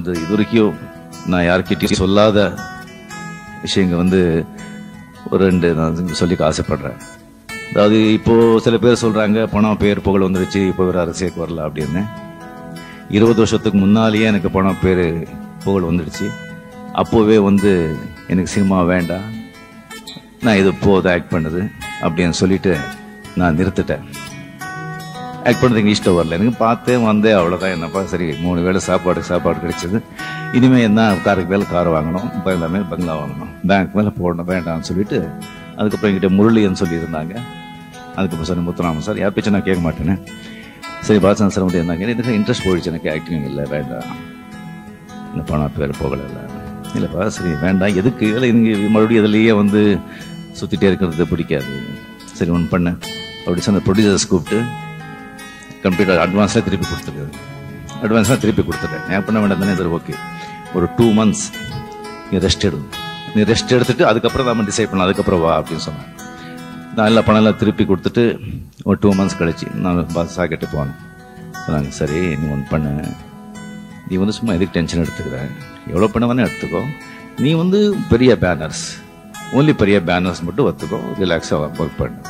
வந்து இது வரைக்கும் நான் யார்கிட்டயும் சொல்லாத விஷயங்கள் வந்து ஒரு ரெண்டு நான் சொல்லிக்க ஆசைப்படுறேன் அதாவது இப்போ சில பேர் சொல்றாங்க பணம் பேர் புகழ் வந்துருச்சு இப்போ ஒரு அரசியலுக்கு வரல அப்படின்னு இருபது வருஷத்துக்கு முன்னாலேயே எனக்கு பணம் பேர் புகழ் வந்துடுச்சு அப்போவே வந்து எனக்கு சினிமா வேண்டாம் நான் இது போதும் ஆக்ட் பண்ணுது அப்படின்னு சொல்லிட்டு நான் நிறுத்திட்டேன் ஆக்ட் பண்ணுறது எனக்கு இஷ்டம் வரல எனக்கு பார்த்தேன் வந்தேன் அவ்வளோதான் என்னப்பா சரி மூணு வேளை சாப்பாடு சாப்பாடு கிடைச்சது இனிமேல் என்ன காருக்கு மேலே கார் வாங்கணும் பங்களா மேலே பங்களா வாங்கணும் பேங்க் மேலே போடணும் வேண்டாம்னு சொல்லிட்டு அதுக்கப்புறம் என்கிட்ட முரளின்னு சொல்லியிருந்தாங்க அதுக்கப்புறம் சொன்ன முத்துராமன் சார் யார் பேச்சு நான் கேட்க மாட்டேன்னு சரி பாலச்சந்திரன் சார் வந்து இருந்தாங்க எனக்கு இன்ட்ரெஸ்ட் போயிடுச்சு எனக்கு ஆக்டிங் இல்லை வேண்டாம் இந்த பணம் பேர் போகல இல்லை இல்லைப்பா சரி வேண்டாம் எதுக்கு இல்லை இங்கே மறுபடியும் இதுலேயே வந்து சுற்றிட்டே இருக்கிறது பிடிக்காது சரி ஒன்று பண்ணேன் அப்படி சொன்ன ப்ரொடியூசர்ஸ் கூப்பிட்டு கம்ப்யூட்டர் அட்வான்ஸாக திருப்பி கொடுத்துருக்காரு அட்வான்ஸாக திருப்பி கொடுத்துட்டேன் நான் பண்ண வேண்டாம் தானே சரி ஓகே ஒரு டூ மந்த்ஸ் நீ ரெஸ்ட் எடு நீ ரெஸ்ட் எடுத்துட்டு அதுக்கப்புறம் நம்ம டிசைட் பண்ணலாம் அதுக்கப்புறம் வா அப்படின்னு சொன்னேன் நான் எல்லா பணம் எல்லாம் திருப்பி கொடுத்துட்டு ஒரு டூ மந்த்ஸ் கழிச்சு நான் பஸ் சாக்கெட்டு போனேன் சொன்னாங்க சரி நீ ஒன்று பண்ணு நீ வந்து சும்மா எதுக்கு டென்ஷன் எடுத்துக்கிற எவ்வளோ பணம் வேணால் எடுத்துக்கோ நீ வந்து பெரிய பேனர்ஸ் ஓன்லி பெரிய பேனர்ஸ் மட்டும் ஒத்துக்கோ ரிலாக்ஸாக ஒர்க் பண்ணு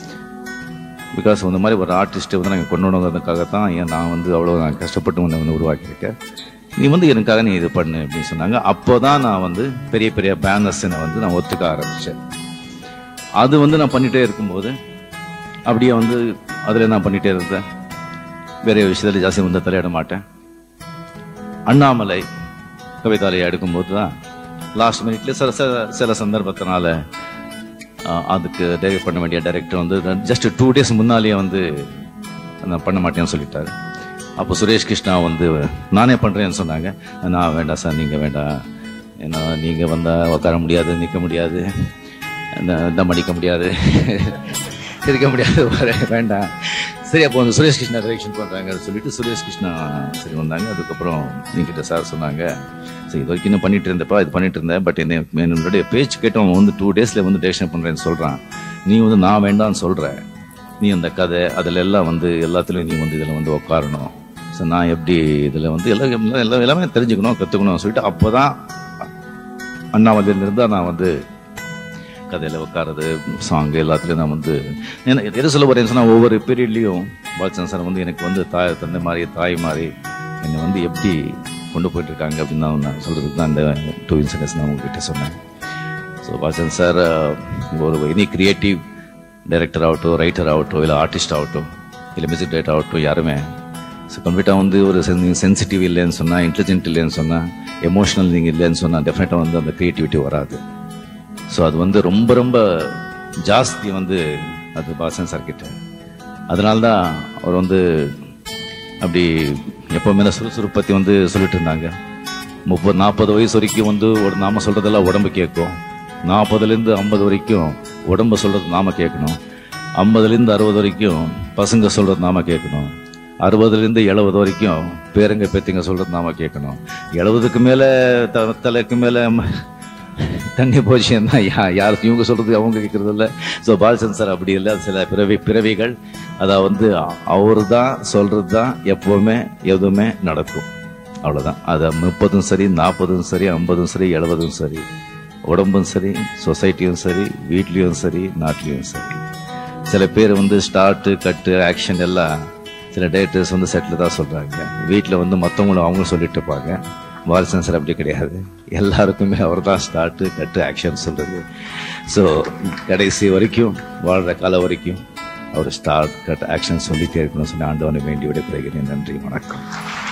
பிகாஸ் இந்த மாதிரி ஒரு ஆர்டிஸ்ட்டை வந்து நாங்கள் கொண்டு வந்ததுக்காக தான் ஏன் நான் வந்து அவ்வளோ நான் கஷ்டப்பட்டு உன்னை வந்து உருவாக்கியிருக்கேன் நீ வந்து எனக்காக நீ இது பண்ணு அப்படின்னு சொன்னாங்க அப்போ தான் நான் வந்து பெரிய பெரிய பேனர்ஸை வந்து நான் ஒத்துக்க ஆரம்பித்தேன் அது வந்து நான் பண்ணிகிட்டே இருக்கும்போது அப்படியே வந்து அதில் நான் பண்ணிகிட்டே இருந்தேன் வேற விஷயத்தில் ஜாஸ்தி வந்து தலையிட மாட்டேன் அண்ணாமலை கவிதாலயை எடுக்கும்போது தான் லாஸ்ட் மினிட்ல சில சில சில சந்தர்ப்பத்தினால ஆஹ், அதுக்கு டைரக்ட் பண்ண வேண்டிய டைரக்டர் வந்து ஜஸ்ட் டூ டேஸ் முன்னாலேயே வந்து நான் பண்ண மாட்டேன்னு சொல்லிட்டாரு அப்போ சுரேஷ் கிருஷ்ணா வந்து நானே பண்ணுறேன்னு சொன்னாங்க நான் வேண்டாம் சார் நீங்கள் வேண்டாம் ஏன்னா நீங்கள் வந்தால் உட்கார முடியாது நிற்க முடியாது இந்த- தம் அடிக்க முடியாது சிரிக்க முடியாது வர- வேண்டாம் சரி அப்போ வந்து சுரேஷ் கிருஷ்ணா டைரக்ஷன் பண்ணுறாங்க சொல்லிட்டு சுரேஷ் கிருஷ்ணா சரி வந்தாங்க அதுக்கப்புறம் என்கிட்ட சார் சொன்னாங்க சரி இது வரைக்கும் இன்னும் பண்ணிட்டு இருந்தப்பா இது பண்ணிட்டு இருந்தேன் பட் என்ன என்னுடைய பேச்சு கேட்டு அவன் வந்து டூ டேஸில் வந்து டைரக்ஷன் பண்ணுறேன்னு சொல்கிறான் நீ வந்து நான் வேண்டாம்னு சொல்கிற நீ அந்த கதை அதில் எல்லாம் வந்து எல்லாத்துலேயும் நீ வந்து இதில் வந்து உட்காரணும் ஸோ நான் எப்படி இதில் வந்து எல்லாம் எல்லாம் எல்லாம் எல்லாமே தெரிஞ்சுக்கணும் கற்றுக்கணும் சொல்லிட்டு அப்போ தான் அண்ணாமலையிலிருந்து நான் வந்து கதையில் உட்காரது சாங் எல்லாத்துலேயும் நான் வந்து என்ன எது சொல்ல போறேன்னு சொன்னால் ஒவ்வொரு பீரியட்லேயும் பாலச்சந்திரன் சார் வந்து எனக்கு வந்து தாய் தந்தை மாதிரி தாய் மாதிரி என்னை வந்து எப்படி கொண்டு போயிட்டு இருக்காங்க அப்படின்னு தான் நான் சொல்கிறதுக்கு தான் இந்த டூ இன்சிடென்ட்ஸ் நான் உங்ககிட்ட சொன்னேன் ஸோ பாலச்சந்திரன் சார் ஒரு எனி கிரியேட்டிவ் டைரக்டர் ஆகட்டும் ரைட்டர் ஆகட்டும் இல்லை ஆர்டிஸ்ட் ஆகட்டும் இல்லை மியூசிக் டைரக்டர் ஆகட்டும் யாருமே ஸோ கம்ப்ளீட்டாக வந்து ஒரு சென்சிட்டிவ் இல்லைன்னு சொன்னால் இன்டெலிஜென்ட் இல்லைன்னு சொன்னால் எமோஷனல் நீங்கள் இல்லைன்னு சொன்னால் டெஃபினட்டாக வந்து அந்த க்ரியேட்டிவிட்டி வராது ஸோ அது வந்து ரொம்ப ரொம்ப ஜாஸ்தி வந்து அது பாசன் சார் கிட்ட அதனால தான் அவர் வந்து அப்படி எப்போவுமே சுறுசுறுப்பத்தி வந்து சொல்லிட்டு இருந்தாங்க முப்பது நாற்பது வயசு வரைக்கும் வந்து ஒரு நாம சொல்றதெல்லாம் உடம்பு கேட்கும் நாற்பதுலேருந்து ஐம்பது வரைக்கும் உடம்பு சொல்றது நாம கேட்கணும் ஐம்பதுலேருந்து அறுபது வரைக்கும் பசங்க சொல்றது நாம கேட்கணும் அறுபதுலேருந்து எழுபது வரைக்கும் பேரங்க பேத்திங்க சொல்றது நாம கேட்கணும் எழுபதுக்கு மேலே த தலைக்கு மேலே தண்ணி போச்சுன்னா யா யார் இவங்க சொல்றது அவங்க கேட்கறது இல்லை ஸோ பாலச்சந்திரன் சார் அப்படி இல்லை சில பிறவி பிறவிகள் அதான் வந்து அவர் தான் சொல்றது தான் எப்பவுமே எதுவுமே நடக்கும் அவ்வளோதான் அது முப்பதும் சரி நாற்பதும் சரி ஐம்பதும் சரி எழுபதும் சரி உடம்பும் சரி சொசைட்டியும் சரி வீட்லேயும் சரி நாட்டிலையும் சரி சில பேர் வந்து ஸ்டார்ட்டு கட்டு ஆக்ஷன் எல்லாம் சில டேரக்டர்ஸ் வந்து செட்டில் தான் சொல்கிறாங்க வீட்டில் வந்து மற்றவங்களும் அவங்க சொல்லிட்டு இருப்பாங்க பாலச்சந்திரன் சார் அப்படி கிடையாது எல்லாருக்குமே அவர் தான் ஸ்டார்ட்டு கட்டு ஆக்ஷன் சொல்கிறது ஸோ கடைசி வரைக்கும் வாழ்கிற காலம் வரைக்கும் அவர் ஸ்டார்ட் கட் ஆக்ஷன் சொல்லிட்டே இருக்கணும்னு சொல்லி ஆண்டவனை வேண்டி விடைபெறுகிறேன் நன்றி வணக்கம்